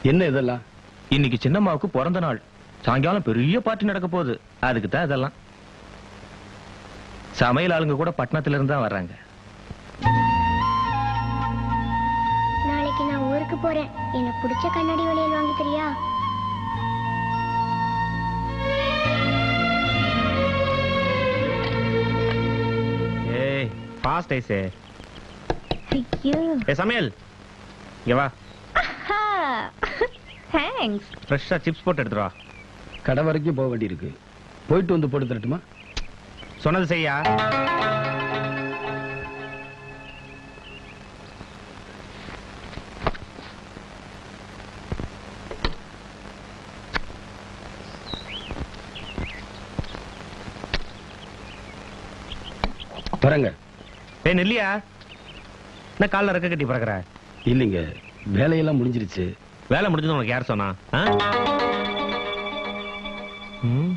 என்ன இதெல்லாம் இன்னைக்கு சின்னம்மாவுக்கு பிறந்த நாள் சாயங்காலம் பெரிய பார்ட்டி நடக்க போகுது அதுக்கு தான் இதெல்லாம் சமையல் ஆளுங்க கூட பட்டணத்துல இருந்து தான் வர்றாங்க நாளைக்கு நான் ஊருக்கு போறேன் எனக்கு பிடிச்ச கண்ணாடி வளையல் வாங்கி தரியா ஏய் ஃபாஸ்ட் ஐஸே ஐயோ ஏ சமையல் இங்க வா தேங்க்ஸ் ஃப்ரெஷ்ஷா சிப்ஸ் போட்டு எடுத்துட்டு வா கடை வரைக்கும் போக வேண்டியிருக்கு போயிட்டு வந்து போட்டு தரட்டுமா சொன்னது செய்யா வரங்க ஏய் நெல்லியா என்ன கால்ல ரெக்க கட்டி பறக்குற இல்லைங்க வேலையெல்லாம் முடிஞ்சிருச்சு வேலை முடிஞ்சது உனக்கு யார் சொன்னா ஆ? ம்.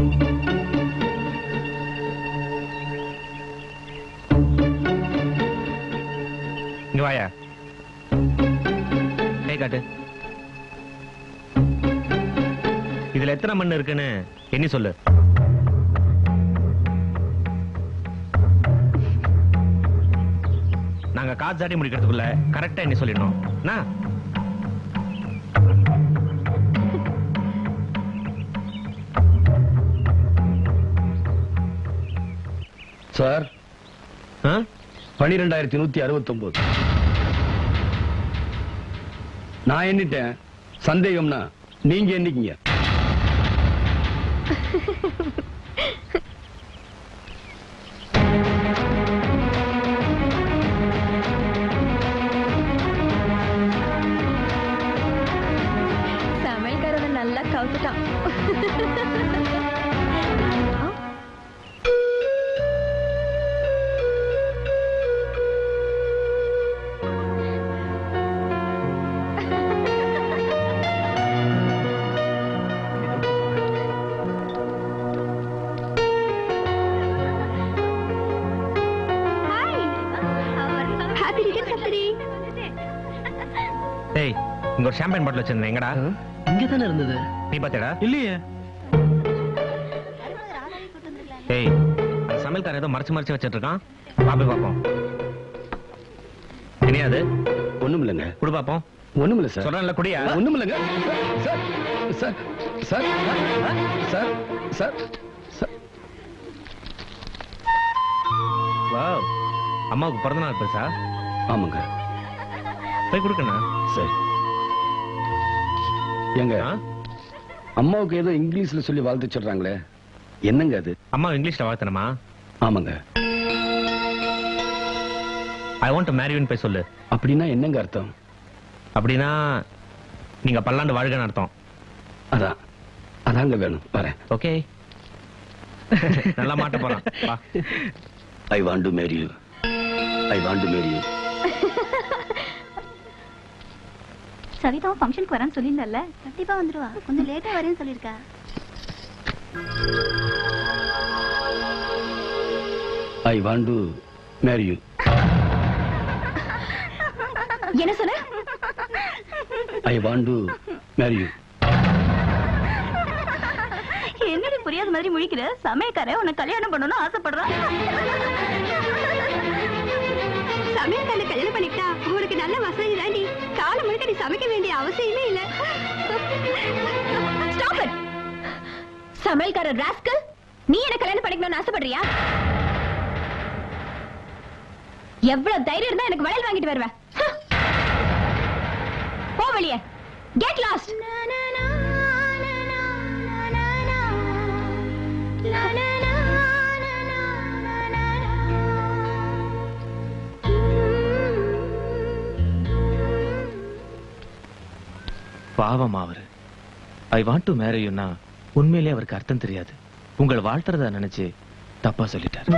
இங்க வாயா கை காட்டு இதுல எத்தனை மண் இருக்குன்னு எண்ணி சொல்லு நாங்க காத்து சாட்டி முடிக்கிறதுக்குள்ள கரெக்டா எண்ணி சொல்லிடணும் என்ன சார் ஆ? பனிரெண்டாயிரத்தி நூத்தி அறுபத்தி ஒன்பது நான் எண்ணிட்டேன் சந்தேகம்னா நீங்க எண்ணிக்கீங்க சமையல்காரன் நல்லா கவுத்துட்டான் happy returns of the day டேய் இங்க ஒரு ஷாம்பைன் பாட்டில் வச்சிருந்தேன் எங்கடா இங்க தானே இருந்தது நீ பாத்தேடா இல்லையே டேய் அந்த சமையல்காரன் ஏதோ மறைச்சு மறைச்சு வச்சிட்டு இருக்கான் பாப்பே பாப்போம் என்னையாது ஒண்ணும் இல்லைங்க குடு பாப்போம் ஒண்ணும் இல்ல சார் சொல்றேன்ல குடியா ஒண்ணும் இல்லைங்க sir sir sir sir sir sir wow அம்மாவுக்கு பிறந்த நாள் பெருசா ஆமாங்க போய் கொடுக்கண்ணா சரி ஏங்க ஆ? அம்மாவுக்கு ஏதோ இங்கிலீஷ்ல சொல்லி வாழ்த்து சொல்றாங்களே என்னங்க அது அம்மா இங்கிலீஷ்ல வாழ்த்தணுமா ஆமாங்க ஐ வாண்ட் டு மேரியூன்னு போய் சொல்லு அப்படின்னா என்னங்க அர்த்தம் அப்படின்னா நீங்க பல்லாண்டு வாழ்கன்னு அர்த்தம் அதான் அதாங்க வேணும் வரேன் ஓகே நல்லா மாட்ட போறான் வா I want to marry you I want to marry you சவிதாவும் ஃபங்க்ஷனுக்கு வரேன்னு சொல்லியிருந்தல்ல கண்டிப்பா வந்துருவா கொஞ்சம் லேட்டா வரேன்னு சொல்லியிருக்கா I want to marry you என்ன சொன்ன I want to marry you என்னடி புரியாத மாதிரி முழிக்கிற சமயக்காரன் உன்னை கல்யாணம் பண்ணணும்னு ஆசைப்படுறான் சமயக்காரனை கல்யாணம் பண்ணிக்கிட்டா உனக்கு நல்ல வசதி தாண்டி காலம் முழுக்க நீ சமைக்க வேண்டிய அவசியமே இல்ல ஸ்டாப் இட் சமையல்காரர் ராஸ்கல் நீ என்ன கல்யாணம் பண்ணிக்கணும்னு ஆசைப்படுறியா எவ்வளவு தைரியம் இருந்தா எனக்கு வளையல் வாங்கிட்டு வருவேன் ஹ! போ வெளியே கெட் லாஸ்ட் பாவம் அவரு ஐ வாண்ட் டு மேரியுன்னா உண்மையிலே அவருக்கு அர்த்தம் தெரியாது உங்களை வாழ்த்துறதா நினைச்சு தப்பா சொல்லிட்டாரு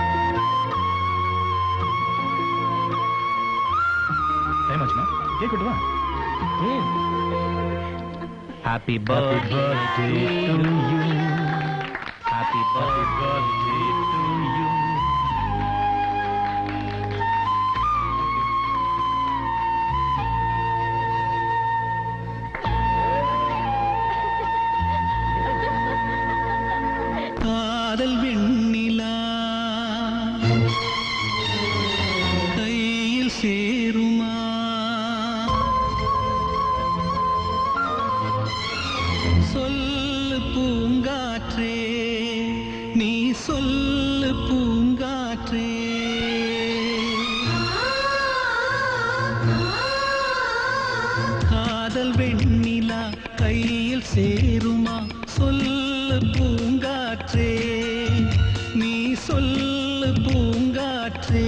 டைம் ஆச்சுமா கேட்கட்டு வா happy birthday to you happy birthday to you சொல்லு பூங்காற்றே நீ சொல்லு பூங்காற்றே காதல் வெண்ணிலா கையில் சேருமா சொல்லு பூங்காற்றே நீ சொல்லு பூங்காற்றே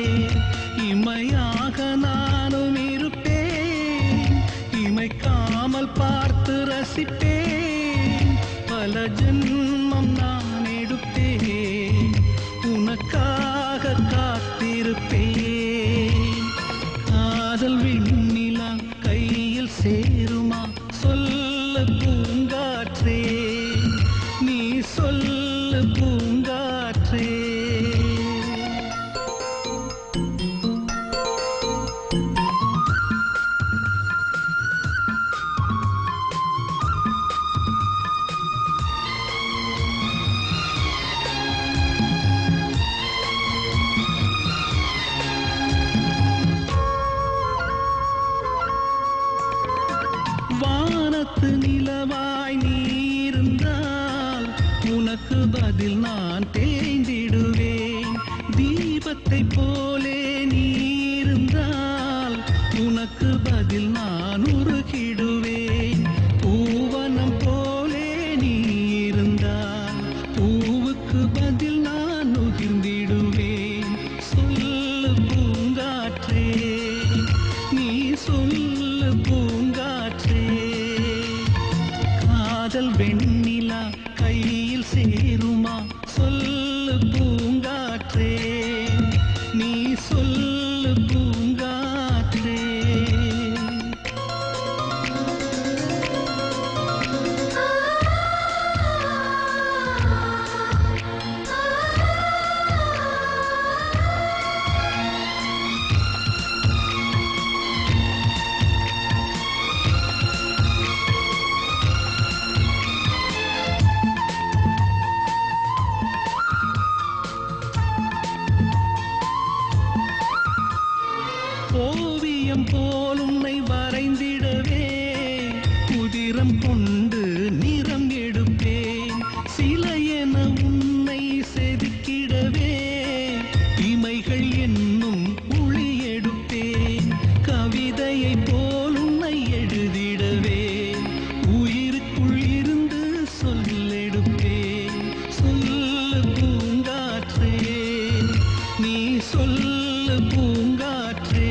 இமையாக நானும் இருப்பேன் இமைக்காமல் பார்த்து ரசிப்பேன் பல ஜென்மம் நான் எடுப்பேன் உனக்காக காத்திருப்பேன் காதல் விண்ணிலா கையில் சேருமா சொல்ல பூங்காற்றே நீ சொல்ல பூங்காற்றே வானத்து நிலவாய் நீ இருந்தால் உனக்கு பதில் நான் தேய்ந்திடுவேன் தீபத்தை போலே நீ இருந்தால் உனக்கு பதில் நான் உருகிடுவேன் பூவனம் போலே நீ இருந்தால் பூவுக்கு பதில் நான் நுகிர்ந்திடுவேன் சொல்லு பூங்காற்றே நீ சொல்லு பூங்காற்றே காதல் வெண்ணிலா கையில் சேருமா சொல்லு பூங்காற்றே நீ சொல்லு பூங்காற்றே ஓவியம் போல் உன்னை வரைந்திடவே உதிரம் கொண்டு நிறம் எடுப்பேன் சிலை என உன்னை செதுக்கிடவே இமைகள் என்னும் ஒளி எடுப்பேன் கவிதையை போல் உன்னை எழுதிடவே உயிருக்குள் இருந்து சொல்லெடுப்பேன் சொல்லு பூங்காற்றே நீ சொல்லு பூங்காற்றே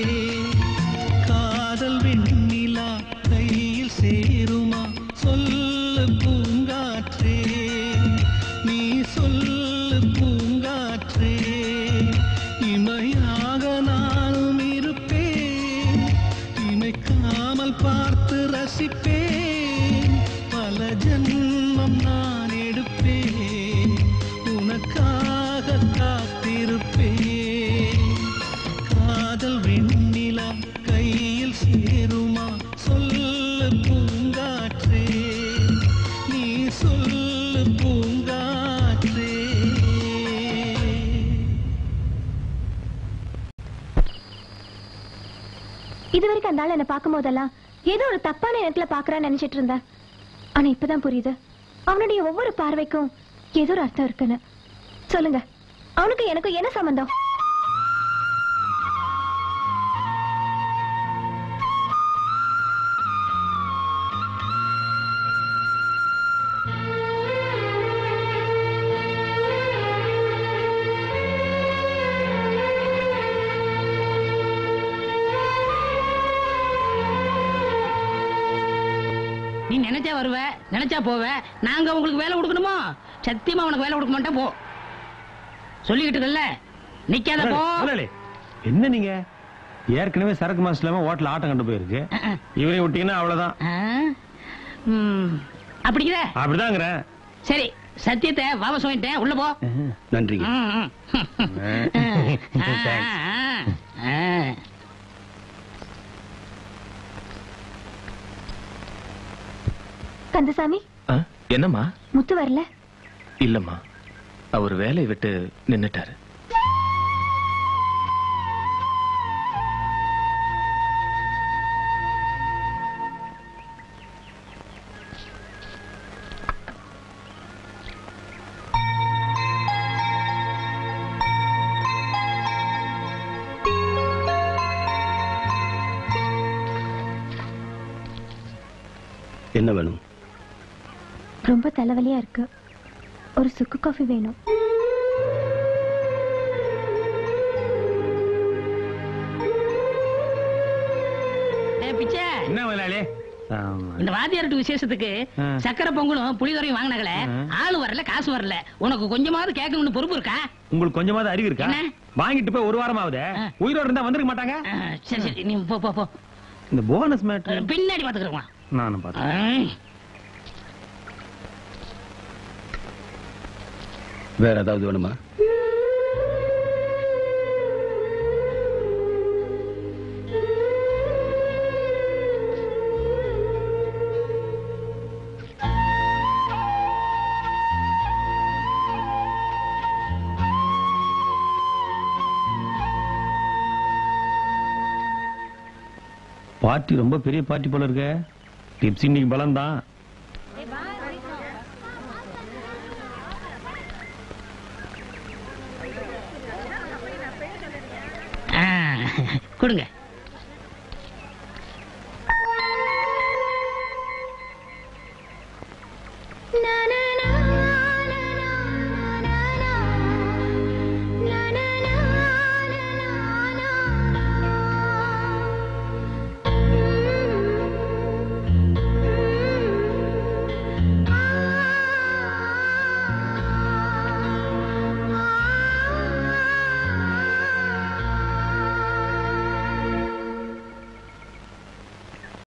காதல் வெண்ணிலா கையில் சேருமா சொல்லு பூங்காற்றே நீ சொல்லு பூங்காற்றே இமையாக நானும் இருப்பேன் இமைக்காமல் பார்த்து ரசிப்பேன் பல ஜென்மம் நான் எடுப்பேன் உனக்காக காத்திருப்பேன் காதல் வெண்ணிலா கையில் சேருமா சொல்லு பூங்காற்றே நீ சொல்லு பூங்காற்றே இது வரைக்கும் அந்த ஆள் என்ன பார்க்கும் போதெல்லாம் ஏதோ ஒரு தப்பான இடத்துல பாக்குறான்னு நினைச்சிட்டு இருந்தேன் ஆனா இப்பதான் புரியுது அவனுடைய ஒவ்வொரு பார்வைக்கும் ஏதோ ஒரு அர்த்தம் இருக்குன்னு சொல்லுங்க அவனுக்கு எனக்கும் என்ன சம்பந்தம் நீ நினைச்சா வருவ நினைச்சா போவ நாங்க உங்களுக்கு வேலை கொடுக்கணுமோ சத்தியமா உனக்கு வேலை கொடுக்க மாட்டேன் போ சொல்லிக்கிட்டு இருக்கல்ல நிக்காத போ முதலாளி, என்ன நீங்க ஏற்கனவே சரக்கு மாசம் இல்லாம ஹோட்டல் ஆட்டம் கண்டு போயிருக்கு இவரையும் விட்டீங்கன்னா அவ்வளவுதான் ஆ? ம், அப்படிங்கிற அப்படிதாங்கிறேன் சரி சத்தியத்தை வாபஸ் வாங்கிட்டேன் உள்ள போ நன்றிங்க ம், ம். ஆ, Thanks. ஆ, ஆ. கந்தசாமி ஆ, என்னம்மா முத்து வரல இல்லம்மா அவர் வேலையை விட்டு நின்னுட்டாரு என்ன வேணும் ரொம்ப தலைவலியா இருக்கு ஒரு சுக்கு காஃபி வேணும் டேய் பிச்சை என்ன முதலாளி ஆமா. இந்த வாத்தியார்ட்டு விசேஷத்துக்கு ஆ. சக்கரை பொங்கலும் புளிதுறையும் வாங்கினாங்களே ஆ. ஆளு வரல காசு வரல உனக்கு கொஞ்சமாவது கேட்கணும்னு பொறுப்பு இருக்கா உங்களுக்கு கொஞ்சமாவது அறிவு இருக்கா என்ன? வாங்கிட்டு போய் ஒரு வாரம் ஆகுது ஆ. உயிரோட இருந்தா வந்திருக்க மாட்டாங்க ஆ, சரி சரி நீ போ போ போ இந்த போனஸ் மேட்டர் பின்னாடி பாத்துக்கிறோம் நானும் பார்த்தேன் வேற ஏதாவது வேணுமா பார்ட்டி ரொம்ப பெரிய பார்ட்டி போல இருக்க டிப்ஸ் இன்னைக்கு பலம் தான் கொடுங்க